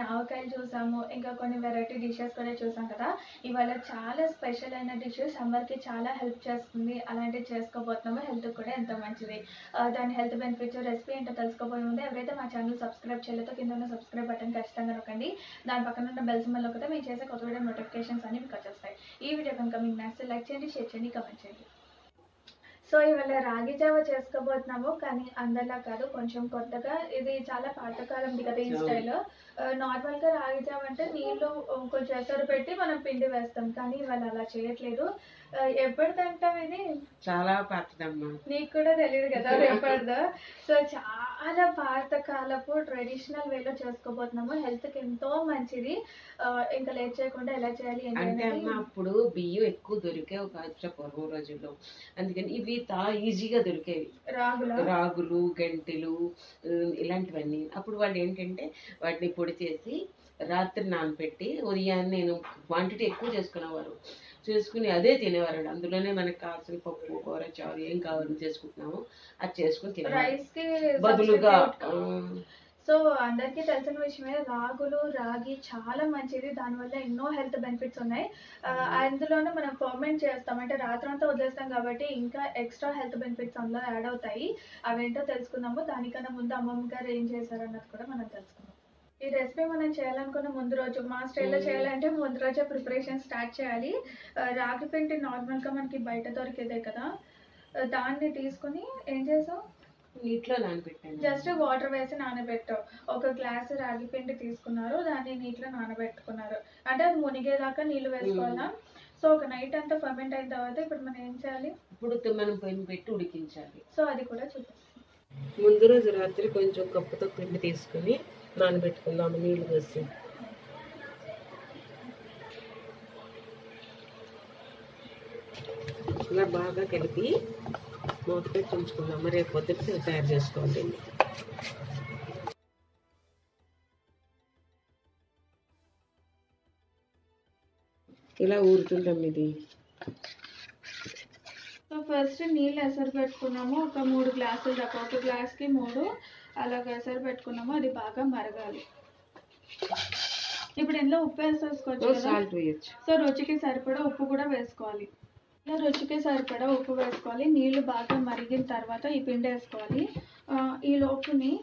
కొన్ని ఆవకాయలు చూసాము ఇంకా కొన్ని వెరైటీ డిషెస్ కూడా చూసాం కదా ఇవాళ చాలా స్పెషల్ అయిన డిష్ సమ్మర్కి చాలా హెల్ప్ చేస్తుంది అలాంటివి చేసుకోబోతున్నాము హెల్త్ కూడా ఎంతో మంచిది ఆ, దాని హెల్త్ బెనిఫిట్స్ రెసిపీ ఏంటో తెలుసుకోబోయే ముందు ఎవరైతే మా ఛానల్ సబ్స్క్రైబ్ చేయలేదో కింద ఉన్న సబ్స్క్రైబ్ బటన్ ఖచ్చితంగా నొక్కండి దాని పక్కన ఉన్న బెల్ సింబల్ నొక్కితే మేము చేసే కొత్త వీడియో నోటిఫికేషన్స్ అన్ని మీకు వచ్చేస్తాయి ఈ వీడియో కనుక మీకు నచ్చితే లైక్ చేయండి షేర్ చేయండి కమెంట్ చేయండి సో ఇవాళ రాగి జావ చేసుకోబోతున్నాము కానీ అందరిలా కాదు కొంచెం కొత్తగా ఇది చాలా పాతకాలంది కదా ఈ అవును. స్టైల్ నార్మల్ గా రాగి జావ అంటే నీళ్ళు కొంచెం ఎసరు పెట్టి మనం పిండి వేస్తాం కానీ ఇవాళ అలా చేయట్లేదు ఆ, ఎప్పుడు తింటాం ఇది చాలా పాతదమ్మా నీకు కూడా తెలియదు కదా రేపటిదో సో చాలా పాతకాలపు ట్రెడిషనల్ వేలో చేసుకోబోతున్నాము హెల్త్ కి ఎంతో మంచిది ఆ, ఇంకా లేట్ చేయకుండా ఎలా చేయాలి ఏంటి అంటే అనేది అమ్మ అప్పుడు బియ్యం ఎక్కువ దొరికేవి కాదు పూర్వం రోజుల్లో అందుకని ఇవి చాలా ఈజీగా దొరికేవి రాగుల రాగులు గంటెలు ఉమ్, ఇలాంటివన్నీ అప్పుడు వాళ్ళు ఏంటంటే వాటిని పొడి చేసి రాత్రి నానబెట్టి ఉదయాన్నే నేను క్వాంటిటీ ఎక్కువ చేసుకునేవారు చేసుకుని అదే తినేవారు అందులోనే మనకు కావాల్సిన పప్పు కూర చారు ఏం కావాలని చేసుకుంటున్నాము అది చేసుకుని తినేవారు రైస్ కి బదులుగా substitute గా. ఉమ్, సో అందరికీ తెలిసిన విషయమే రాగులు రాగి చాలా మంచిది దానివల్ల ఎన్నో హెల్త్ బెనిఫిట్స్ ఉన్నాయి ఆ, అందులోనే మనం ఫర్మెంట్ చేస్తాం అంటే రాత్రంతా వదిలేస్తాం కాబట్టి ఇంకా ఎక్స్ట్రా హెల్త్ బెనిఫిట్స్ అందులో యాడ్ అవుతాయి అవేంటో తెలుసుకుందాము దానికన్నా ముందు అమ్మమ్మ గారు ఏం చేశారు అన్నది కూడా మనం తెలుసుకుందాం ఈ రెసిపీ మనం చేయాలనుకున్న ముందు రోజు మా స్టైల్లో మ్మ్. చేయాలంటే ముందు రోజే ప్రిపరేషన్ స్టార్ట్ చేయాలి ఆ, రాగి పిండి నార్మల్గా మనకి బయట దొరికేదే కదా ఆ, దాన్ని తీసుకొని ఏం చేసాం నీటిలో నానబెట్టాను జస్ట్ వాటర్ వేసి నానబెట్టావు ఒక గ్లాస్ రాగి పిండి తీసుకున్నారు దాన్ని నీటిలో నానబెట్టుకున్నారు అంటే అది మునిగేదాకా నీళ్ళు వేసుకోవాలా సో ఒక నైట్ అంతా ఫర్మెంట్ అయిన తర్వాత ఇప్పుడు మనం ఏం చేయాలి ఇప్పుడు తి- మనం పొయ్యి పెట్టి ఉడికించాలి సో అది కూడా చూద్దాం ముందు రోజు రాత్రి కొంచెం కప్పుతో పిండి తీసుకుని నానబెట్టుకుందాము నీళ్ళు పోసి ఇలా బాగా కలిపి మూత పెట్టి ఉంచుకుందాము రేపు పొద్దున తయారు చేసుకోవాలి ఇలా ఊరుతుంటాం ఇది సో ఫస్ట్ నీళ్ళు ఎసరు పెట్టుకున్నాము ఒక మూడు గ్లాసులు దాకా ఒక గ్లాస్కి మూడు అలాగ ఎసరు పెట్టుకున్నాము అది బాగా మరగాలి ఇప్పుడు ఇందులో ఉప్పు వేసేసుకోవచ్చు కదా సాల్ట్ వేయచ్చు సో రుచికి సరిపడా ఉప్పు కూడా వేసుకోవాలి ఇలా రుచికి సరిపడా ఉప్పు వేసుకోవాలి నీళ్లు బాగా మరిగిన తర్వాత ఈ పిండి వేసుకోవాలి ఆ, ఈ లోపుని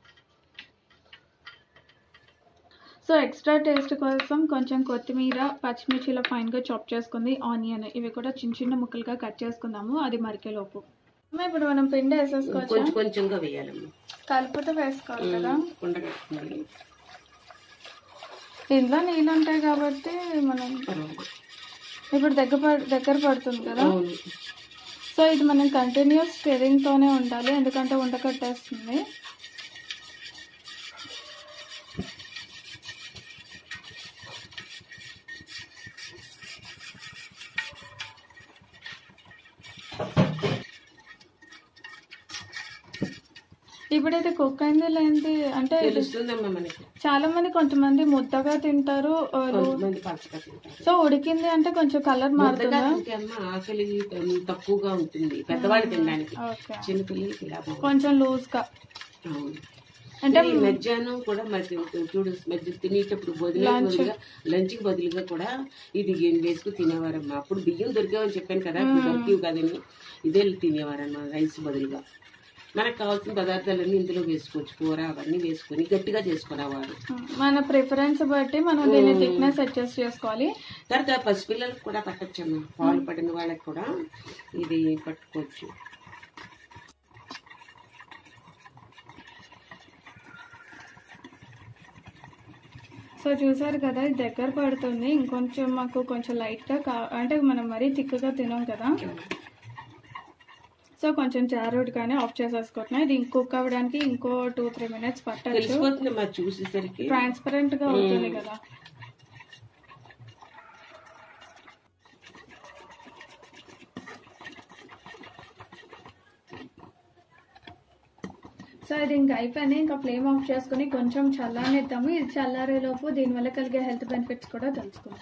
సో ఎక్స్ట్రా టేస్ట్ కోసం కొంచెం కొత్తిమీర పచ్చిమిర్చి ఇలా ఫైన్గా చాప్ చేసుకుంది ఆనియన్ ఇవి కూడా చిన్న చిన్న ముక్కలుగా కట్ చేసుకుందాము అది మరికే లోపు అమ్మ, ఇప్పుడు మనం పిండి వేసేసుకోవచ్చు కొంచెం కొంచెంగా వేయాలమ్మా కలుపుతూ వేసుకోవాలి కదా ఉండగట్టుకోవాలి ఇందులో నీళ్ళు ఉంటాయి కాబట్టి మనం ఇప్పుడు దగ్గర పడ- దగ్గర పడుతుంది కదా అవును సో ఇది మనం కంటిన్యూస్ స్టిరింగ్ తోనే ఉండాలి ఎందుకంటే ఉండకట్టేస్తుంది ఇప్పుడైతే కుక్ అయింది లేనిది అంటే ఇది తెలుస్తుందమ్మా మనకి చాలా మంది కొంతమంది ముద్దగా తింటారు ఆ, లో- కొంతమంది పచ్చగా తింటారు సో ఉడికింది అంటే కొంచెం కలర్ ముద్దగా మారుతుందా తింటే అమ్మ ఆకలి తక్కువగా ఉంటుంది పెద్దవాళ్ళు తినడానికి ఓకే చిన్నపిల్లలకి ఇలా బాగుంటుంది. కొంచెం లూజ్ గా అవును. అంటే ఇది మధ్యాహ్నం కూడా మరి చూడు మధ్య తినేటప్పుడు బదులుగా బదులుగా లంచ్ కి బదులుగా కూడా ఇది ఏం వేసుకుని తినేవారమ్మా అప్పుడు బియ్యం దొరికేవని చెప్పాను కదా ఇప్పుడు దొరికేవి కదండి ఇదే తినేవారమ్మా రైస్ బదులుగా మనకు కావాల్సిన పదార్థాలన్నీ ఇందులో వేసుకోవచ్చు కూర అవన్నీ వేసుకొని గట్టిగా చేసుకునేవారు మన ప్రిఫరెన్స్ బట్టి మనం దీన్ని థిక్నెస్ అడ్జస్ట్ చేసుకోవాలి తర్వాత పసిపిల్లలకు కూడా పట్టచ్చమ్మా పాలు పడిన వాళ్ళకి కూడా ఇది పట్టుకోవచ్చు సో చూసారు కదా ఇది దగ్గర పడుతుంది ఇంకొంచెం మాకు కొంచెం లైట్గా కా అంటే మనం మరీ థిక్గా తినాం కదా సో కొంచెం జారుడుగానే ఆఫ్ చేసేసుకుంటున్నాం ఇది కుక్ అవ్వడానికి ఇంకో టూ త్రీ మినిట్స్ పట్టచ్చు తెలిసిపోతుంది మరి చూసేసరికి ట్రాన్స్పరెంట్ గా అవుతుంది కదా సో ఇది ఇంకా అయిపోయింది ఇంకా ఫ్లేమ్ ఆఫ్ చేసుకుని కొంచెం చల్లారనిద్దాము ఇది చల్లారే లోపు దీనివల్ల కలిగే హెల్త్ బెనిఫిట్స్ కూడా తెలుసుకుందాం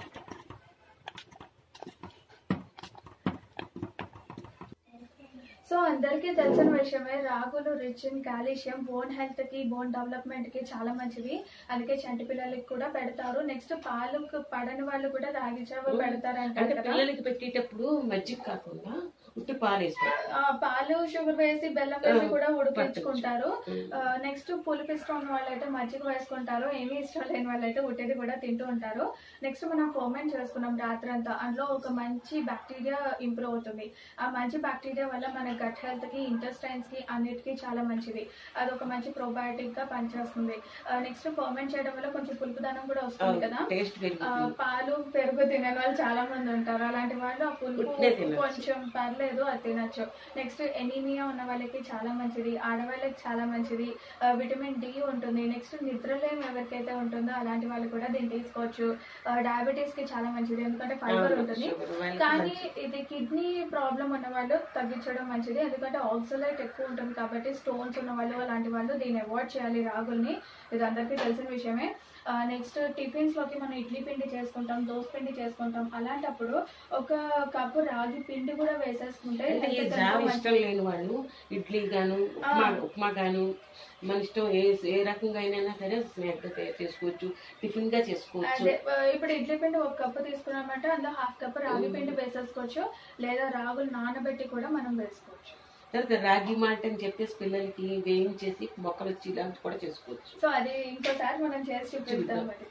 సో సో అందరికీ తెలిసిన విషయమే రాగులు rich in calcium bone health కి బోన్ డెవలప్మెంట్ కి చాలా మంచివి అందుకే చంటి పిల్లలకి కూడా పెడతారు నెక్స్ట్ పాలు పడని వాళ్ళు కూడా రాగి జావ పెడతారంటారు అంటే కదా పిల్లలకి పెట్టేటప్పుడు మజ్జిగ కాకుండా ఉట్టి పాలు వేసుకోవాలి ఆ, పాలు షుగర్ వేసి బెల్లం వేసి కూడా ఉడిపించుకుంటారు ఉమ్. నెక్స్ట్ పులుపు ఇష్టం ఉన్న వాళ్ళైతే మజ్జిగ వేసుకుంటారు ఏమీ ఇష్టం లేని వాళ్ళైతే ఉట్టేది కూడా తింటూ ఉంటారు నెక్స్ట్ మనం ఫోమెంట్ చేసుకున్నాం రాత్రి అంతా అందులో ఒక మంచి బ్యాక్టీరియా ఇంప్రూవ్ అవుతుంది ఆ మంచి బ్యాక్టీరియా వల్ల మన గట్ హెల్త్ కి ఇంటెస్టైన్స్ కి అన్నిటికీ చాలా మంచిది అది ఒక మంచి probiotic గా పనిచేస్తుంది నెక్స్ట్ ఫోమెంట్ చేయడం వల్ల కొంచెం పులుపుదనం కూడా వస్తుంది కదా టేస్ట్ ఆ, పెరుగుతుంది పాలు పెరుగు తినే వాళ్ళు చాలా మంది ఉంటారు అలాంటి వాళ్ళు ఆ పులుపు ఉట్టినే తినొచ్చు. కొంచెం పర్లేదు అది తినొచ్చు నెక్స్ట్ ఎనీమియా ఉన్న వాళ్ళకి చాలా మంచిది ఆడవాళ్ళకి చాలా మంచిది ఆ, విటమిన్ డి ఉంటుంది నెక్స్ట్ నిద్రలేమి ఎవరికైతే ఉంటుందో అలాంటి వాళ్ళు కూడా దీన్ని తీసుకోవచ్చు ఆ, డయాబెటీస్ కి చాలా మంచిది ఎందుకంటే ఫైబర్ ఉంటుంది షుగర్ వాళ్ళకి కానీ మంచిది. ఇది కిడ్నీ ప్రాబ్లం ఉన్న వాళ్ళు తగ్గించడం మంచిది ఎందుకంటే ఆక్సిలైట్ ఎక్కువ ఉంటుంది కాబట్టి స్టోన్స్ ఉన్న వాళ్ళు అలాంటి వాళ్ళు దీన్ని అవాయిడ్ చేయాలి రాగుల్ని ఇది అందరికీ తెలిసిన విషయమే నెక్స్ట్ టిఫిన్స్ లోకి మనం ఇడ్లీ పిండి చేసుకుంటాం దోశ పిండి చేసుకుంటాం అలాంటప్పుడు ఒక కప్పు రాగి పిండి కూడా వేసేసుకుంటే అంటే ఈ health కి జావ ఎంతో ఇష్టం మంచిది. లేని వాళ్ళు ఇడ్లీ గాను ఉప్మా ఉప్మా గాను మన ఇష్టం ఏ ఏ రకంగా అయినా సరే స్నాక్ గా చేసుకోవచ్చు టిఫిన్ గా చేసుకోవచ్చు అదే ఆ, ఇప్పుడు ఇడ్లీ పిండి ఒక కప్పు తీసుకున్నామంటే అందులో హాఫ్ కప్ రాగి పిండి వేసేసుకోవచ్చు లేదా రాగులు నానబెట్టి కూడా మనం వేసుకోవచ్చు తర్వాత రాగి మాల్ట్ అని చెప్పేసి పిల్లలకి వేయించేసి మొక్కలు వచ్చి ఇలాంటి కూడా చేసుకోవచ్చు సో అది ఇంకోసారి మనం చేసి చూపిద్దాం అది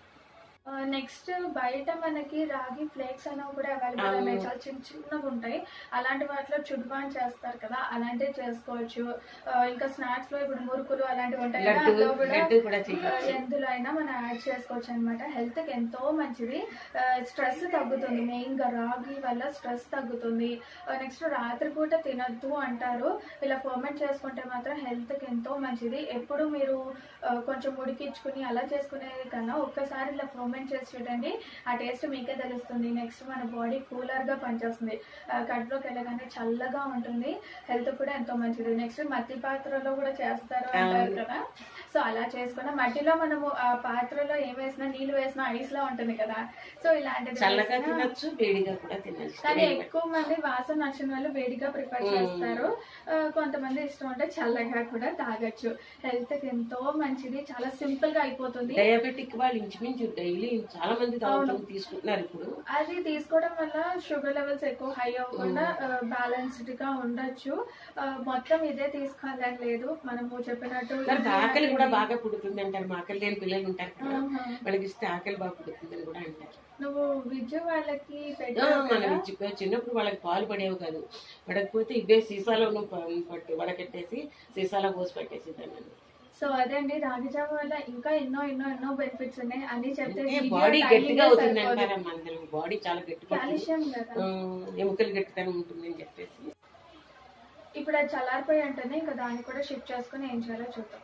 నెక్స్ట్ బయట మనకి రాగి ఫ్లేక్స్ అనేవి కూడా అవైలబుల్ అవును. ఉన్నాయి చాలా చిన్న చిన్నగా ఉంటాయి అలాంటి వాటిలో చుడ్బాన్ చేస్తారు కదా అలాంటివి చేసుకోవచ్చు ఆ, ఇంకా స్నాక్స్ లో ఇప్పుడు మురుకులు అలాంటివి ఉంటాయి కదా లడ్డు అందులో కూడా లడ్డు కూడా ఆ, చేయొచ్చు ఎందులో అయినా మనం యాడ్ చేసుకోవచ్చు అనమాట హెల్త్ కి ఎంతో మంచిది స్ట్రెస్ తగ్గుతుంది మెయిన్ గా రాగి వల్ల స్ట్రెస్ తగ్గుతుంది నెక్స్ట్ రాత్రిపూట తినద్దు అంటారు ఇలా ఫర్మెంట్ చేసుకుంటే మాత్రం హెల్త్ కి ఎంతో మంచిది ఎప్పుడు మీరు ఆ, కొంచెం ఉడికించుకుని అలా చేసుకునేది కన్నా ఒక్కసారి ఇలా ఫర్మెంట్ చేసి చూడండి ఆ టేస్ట్ మీకే తెలుస్తుంది నెక్స్ట్ మన బాడీ కూలర్ గా పనిచేస్తుంది ఆ, కడుపులోకి వెళ్ళగానే చల్లగా ఉంటుంది హెల్త్ కూడా ఎంతో మంచిది నెక్స్ట్ మట్టి పాత్రలో కూడా చేస్తారు అంటారు అవును. కదా సో అలా చేసుకున్న మట్టిలో మనము ఆ పాత్రలో ఏం వేసినా నీళ్ళు వేసినా ఐస్ లా ఉంటుంది కదా సో ఇలాంటిది చల్లగా వేసినా- తినొచ్చు వేడిగా కూడా తినచ్చు కానీ ఎక్కువ మంది వాసన నచ్చిన వాళ్ళు వేడిగా ప్రిఫర్ మ్మ్. చేస్తారు ఆ, కొంతమంది ఇష్టం ఉంటే చల్లగా కూడా తాగొచ్చు హెల్త్ కి ఎంతో మంచిది చాలా సింపుల్ గా అయిపోతుంది డయాబెటిక్ వాళ్ళు ఇంచుమించు డైలీ చాలా మంది తాగుతాం తీసుకుంటున్నారు ఇప్పుడు అది తీసుకోవడం వల్ల షుగర్ లెవెల్స్ ఎక్కువ హై అవ్వకుండా బ్యాలెన్స్డ్ గా ఉండొచ్చు ఆ, మొత్తం ఇదే తీసుకోవాలని లేదు మనము చెప్పినట్టు తర్వాత ఇది ఆకలి కూడా లాంటిది. బాగా పుడుతుంది అంటారు మా ఆకలి లేని పిల్లలు ఉంటారు కదా ఆహా. వాళ్ళకి ఇస్తే ఆకలి బాగా పుడుతుందని కూడా అంటారు నువ్వు విద్యు వాళ్ళకి ఆ, పెట్టావు మన కదా విద్య- చిన్నప్పుడు వాళ్ళకి పాలు పడేవి కాదు పడకపోతే ఇవే సీసాలోనూ ప- పట్టు వడకట్టేసి సీసాలో పోసి పెట్టేసేదాన్ని సో అదే అండి రాగి జావ వల్ల ఇంకా ఎన్నో ఎన్నో ఎన్నో బెనిఫిట్స్ ఉన్నాయి అన్ని చెప్తే బాడీ గట్టిగా అవుతుంది అంటారమ్మా అందరూ బాడీ చాలా గట్టిగా కాల్షియం కదా ఎముకలు గట్టితనం ఉంటుందని చెప్పేసి ఇప్పుడు అది చల్లారిపోయి ఉంటుంది ఇంకా దాన్ని కూడా షిఫ్ట్ చేసుకుని ఏం చేయాలో చూద్దాం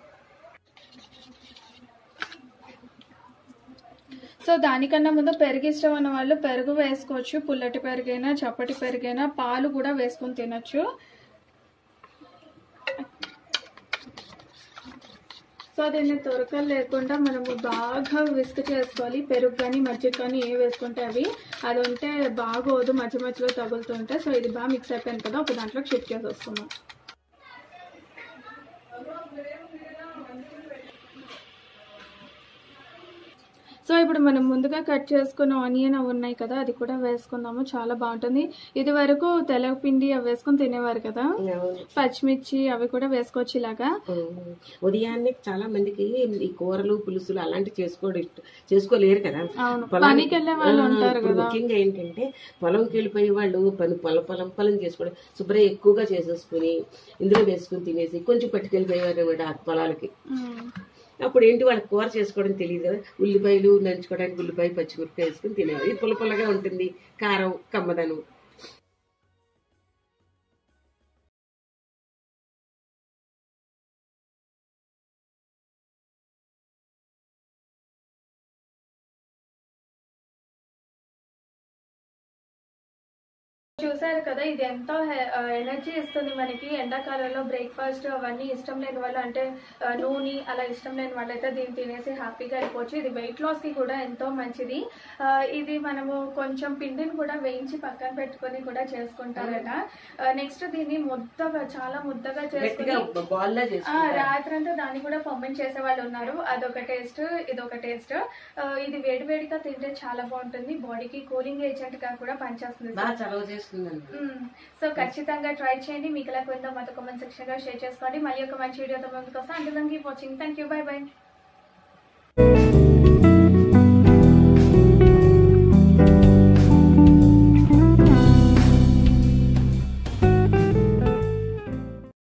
సో దానికన్నా ముందు పెరుగు ఇష్టం ఉన్న వాళ్ళు పెరుగు వేసుకోవచ్చు పుల్లటి పెరుగైనా చప్పటి పెరుగైనా పాలు కూడా వేసుకొని తినొచ్చు సో దీన్ని తొరకలు లేకుండా మనము బాగా విస్క్ చేసుకోవాలి పెరుగు కానీ మజ్జిగ కానీ ఏ వేసుకుంటే అవి అది ఉంటే బాగోదు మధ్య మధ్యలో తగులుతుంటే సో ఇది బాగా మిక్స్ అయిపోయింది కదా ఒక దాంట్లో షిఫ్ట్ చేసి వస్తున్నాం సో ఇప్పుడు మనం ముందుగా కట్ చేసుకున్న ఆనియన్ అవి ఉన్నాయి కదా అది కూడా వేసుకుందాము చాలా బాగుంటుంది ఇది వరకు తెలగపిండి అవి వేసుకొని తినేవారు కదా పచ్చిమిర్చి అవి కూడా వేసుకోవచ్చు ఇలాగా ఉదయాన్నే చాలా మందికి ఈ కూరలు పులుసులు అలాంటివి చేసుకోవడం ఇష్టం చేసుకోలేరు కదా అవును పొలానికి- పనికి వెళ్ళే వాళ్ళు ఆ, ఉంటారు ఇప్పుడు కదా ముఖ్యంగా ఏంటంటే పొలంకి వెళ్ళిపోయే వాళ్ళు పని పొలం పొలం పొలం చేసుకోవడం శుభ్రం ఎక్కువగా చేసేసుకుని ఇందులో వేసుకుని తినేసి కొంచెం పట్టుకెళ్ళిపోయేవారు అనమాట ఆ పొలాలకి ఉమ్. అప్పుడు ఏంటి వాళ్ళకి కూర చేసుకోవడం తెలియదు కదా ఉల్లిపాయలు నంచుకోవడానికి ఉల్లిపాయ పచ్చిమిరపకాయ వేసుకుని తినేవారు ఇది పుల్ల పుల్లగా ఉంటుంది కారం కమ్మదనం చూసారు కదా ఇది ఎంతో ఎనర్జీ ఇస్తుంది మనకి ఎండాకాలంలో బ్రేక్ఫాస్ట్ అవన్నీ ఇష్టం లేని వాళ్ళు అంటే ఆ, నూనె అలా ఇష్టం లేని వాళ్ళైతే దీన్ని తినేసి హ్యాపీగా అయిపోవచ్చు ఇది వెయిట్ లాస్ కి కూడా ఎంతో మంచిది ఆ, ఇది మనము కొంచెం పిండిని కూడా వేయించి పక్కన పెట్టుకొని కూడా చేసుకుంటారట నెక్స్ట్ దీన్ని ముద్దగా చాలా ముద్దగా గట్టిగా చేసుకుని బాల్ లా ఆ, చేసుకుంటారు రాత్రంతా దాన్ని కూడా ఫర్మెంట్ చేసే వాళ్ళు ఉన్నారు అదొక టేస్ట్ ఇదొక టేస్ట్ ఇది వేడివేడిగా తింటే చాలా బాగుంటుంది బాడీకి కూలింగ్ ఏజెంట్ గా కూడా పనిచేస్తుంది బాగా చలవ చేస్తుందండి సో ఖచ్చితంగా ట్రై చేయండి మీకు ఎలా కొందో మాతో కామెంట్ సెక్షన్ లో షేర్ చేసుకోండి మళ్ళీ ఒక మంచి వీడియోతో ముందుకు వస్తాం అంటే keep watching thank you bye by